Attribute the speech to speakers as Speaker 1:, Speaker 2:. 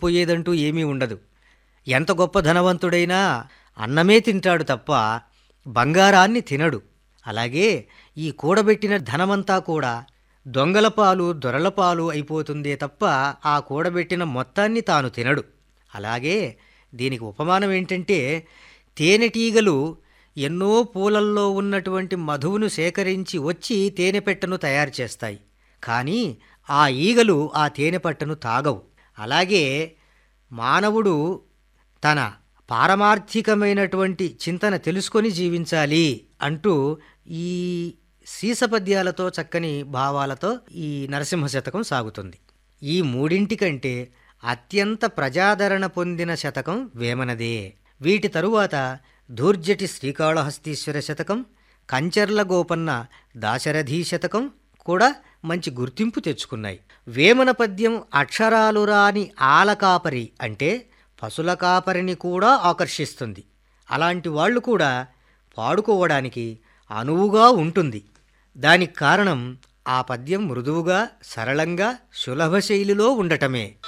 Speaker 1: కోల్పోయేదంటూ ఏమీ ఉండదు ఎంత గొప్ప ధనవంతుడైనా అన్నమే తింటాడు తప్ప బంగారాన్ని తినడు అలాగే ఈ కూడబెట్టిన ధనమంతా కూడా దొంగల పాలు దొరల పాలు అయిపోతుందే తప్ప ఆ కూడబెట్టిన మొత్తాన్ని తాను తినడు అలాగే దీనికి ఉపమానం ఏంటంటే తేనెటీగలు ఎన్నో పూలల్లో ఉన్నటువంటి మధువును సేకరించి వచ్చి తేనెపెట్టను తయారు చేస్తాయి కానీ ఆ ఈగలు ఆ తేనెపట్టను తాగవు అలాగే మానవుడు తన పారమార్థికమైనటువంటి చింతన తెలుసుకొని జీవించాలి అంటూ ఈ సీసపద్యాలతో చక్కని భావాలతో ఈ నరసింహ శతకం సాగుతుంది ఈ మూడింటికంటే అత్యంత ప్రజాదరణ పొందిన శతకం వేమనదే వీటి తరువాత ధూర్జటి శ్రీకాళహస్తీశ్వర శతకం కంచర్ల గోపన్న దాశరథీ శతకం కూడా మంచి గుర్తింపు తెచ్చుకున్నాయి వేమన పద్యం అక్షరాలు రాని ఆలకాపరి అంటే పశుల కాపరిని కూడా ఆకర్షిస్తుంది అలాంటి వాళ్ళు కూడా పాడుకోవడానికి అనువుగా ఉంటుంది దానికి కారణం ఆ పద్యం మృదువుగా సరళంగా సులభ శైలిలో ఉండటమే